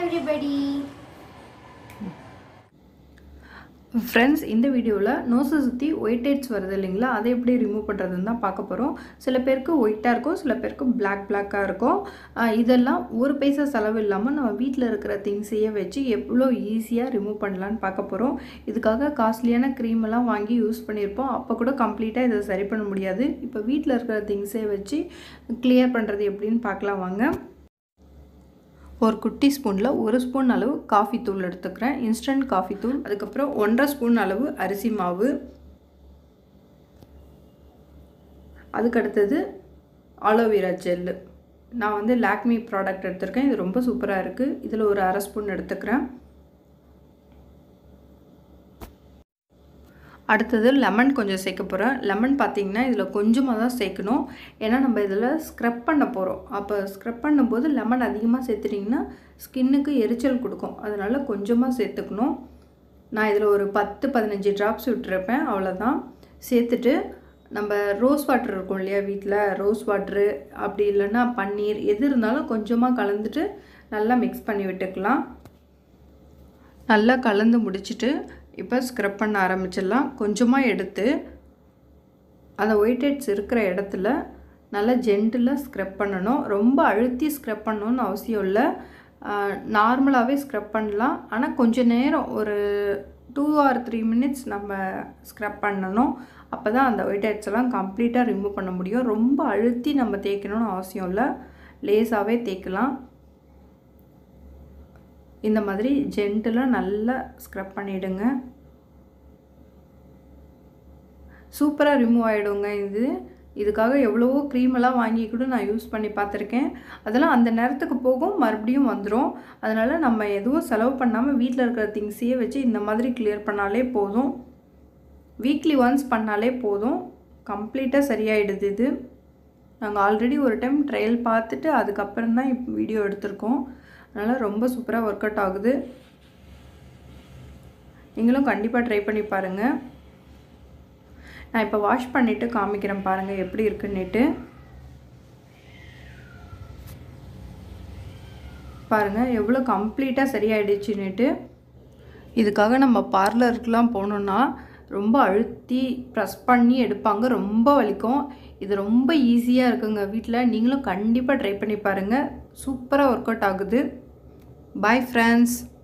everybody. Friends இந்த வீடியோவில் நோஸை சுற்றி ஒயிட் ஹெட்ஸ் வருது இல்லைங்களா அதை எப்படி ரிமூவ் பண்ணுறதுன்னு தான் பார்க்க போகிறோம் சில பேருக்கு ஒயிட்டாக இருக்கும் சில பேருக்கு பிளாக் பிளாக்காக இருக்கும் ஆஹ் இதெல்லாம் ஒரு பைசா செலவு இல்லாமல் நம்ம வீட்டில் இருக்கிற திங்ஸையே வச்சு எவ்வளோ ஈஸியாக ரிமூவ் பண்ணலான்னு பார்க்க போகிறோம் இதுக்காக காஸ்ட்லியான க்ரீம் எல்லாம் வாங்கி யூஸ் பண்ணியிருப்போம் அப்போ கூட கம்ப்ளீட்டாக இதை சரி பண்ண முடியாது இப்போ வீட்டில் இருக்கிற திங்ஸே வச்சு கிளியர் பண்ணுறது எப்படின்னு பார்க்கலாம் வாங்க ஒரு குட்டி ஸ்பூனில் ஒரு ஸ்பூன் அளவு காஃபி தூள் எடுத்துக்கிறேன் இன்ஸ்டன்ட் காஃபி தூள் அதுக்கப்புறம் ஒன்றரை ஸ்பூன் அளவு அரிசி மாவு அதுக்கடுத்தது ஆலோவேரா ஜெல்லு நான் வந்து லாக்மி ப்ராடக்ட் எடுத்திருக்கேன் இது ரொம்ப சூப்பராக இருக்குது இதில் ஒரு அரை ஸ்பூன் எடுத்துக்கிறேன் அடுத்தது லெமன் கொஞ்சம் சேர்க்க போகிறேன் லெமன் பார்த்தீங்கன்னா இதில் கொஞ்சமாக தான் சேர்க்கணும் ஏன்னா நம்ம இதில் ஸ்க்ரப் பண்ண போகிறோம் அப்போ ஸ்க்ரப் பண்ணும்போது லெமன் அதிகமாக சேர்த்துட்டிங்கன்னா ஸ்கின்னுக்கு எரிச்சல் கொடுக்கும் அதனால் கொஞ்சமாக சேர்த்துக்கணும் நான் இதில் ஒரு பத்து பதினஞ்சு ட்ராப்ஸ் விட்டுருப்பேன் அவ்வளோதான் சேர்த்துட்டு நம்ம ரோஸ் வாட்டர் இருக்கும் இல்லையா வீட்டில் ரோஸ் வாட்ரு அப்படி இல்லைன்னா பன்னீர் எது இருந்தாலும் கொஞ்சமாக கலந்துட்டு நல்லா மிக்ஸ் பண்ணி விட்டுக்கலாம் நல்லா கலந்து முடிச்சுட்டு இப்போ ஸ்க்ரப் பண்ண ஆரம்பிச்சிடலாம் கொஞ்சமாக எடுத்து அந்த ஒயிட் ஹெட்ஸ் இருக்கிற இடத்துல நல்லா ஜென்டிலாக ஸ்க்ரப் பண்ணணும் ரொம்ப அழுத்தி ஸ்க்ரப் பண்ணணும்னு அவசியம் இல்லை நார்மலாகவே ஸ்க்ரப் பண்ணலாம் ஆனால் கொஞ்ச நேரம் ஒரு டூ ஆர் த்ரீ மினிட்ஸ் நம்ம ஸ்க்ரப் பண்ணணும் அப்போ தான் அந்த ஒயிட் ஹெட்ஸ் எல்லாம் கம்ப்ளீட்டாக ரிமூவ் பண்ண முடியும் ரொம்ப அழுத்தி நம்ம தேய்க்கணும்னு அவசியம் இல்லை லேஸாகவே தேய்க்கலாம் இந்த மாதிரி ஜென்டிலாக நல்லா ஸ்க்ரப் பண்ணிவிடுங்க சூப்பராக ரிமூவ் ஆகிடுங்க இது இதுக்காக எவ்வளவோ க்ரீமெல்லாம் வாங்கி கூட நான் யூஸ் பண்ணி பார்த்துருக்கேன் அதெல்லாம் அந்த நேரத்துக்கு போகும் மறுபடியும் வந்துடும் அதனால் நம்ம எதுவும் செலவு பண்ணாமல் வீட்டில் இருக்கிற திங்ஸையே வச்சு இந்த மாதிரி கிளியர் பண்ணாலே போதும் வீக்லி ஒன்ஸ் பண்ணாலே போதும் கம்ப்ளீட்டாக சரியாயிடுது இது நாங்கள் ஆல்ரெடி ஒரு டைம் ட்ரையல் பார்த்துட்டு அதுக்கப்புறம் தான் இப்போ வீடியோ எடுத்திருக்கோம் அதனால் ரொம்ப சூப்பராக ஒர்க் அவுட் ஆகுது நீங்களும் கண்டிப்பாக ட்ரை பண்ணி பாருங்கள் நான் இப்போ வாஷ் பண்ணிவிட்டு காமிக்கிறேன் பாருங்கள் எப்படி இருக்குன்னுட்டு பாருங்கள் எவ்வளோ கம்ப்ளீட்டாக சரியாயிடுச்சுன்னுட்டு இதுக்காக நம்ம பார்லருக்குலாம் போனோன்னா ரொம்ப அழுத்தி ப்ரெஸ் பண்ணி எடுப்பாங்க ரொம்ப வலிக்கும் இது ரொம்ப ஈஸியாக இருக்குங்க வீட்டில் நீங்களும் கண்டிப்பாக ட்ரை பண்ணி பாருங்கள் சூப்பராக ஒர்க் அவுட் ஆகுது பாய் ஃப்ரெண்ட்ஸ்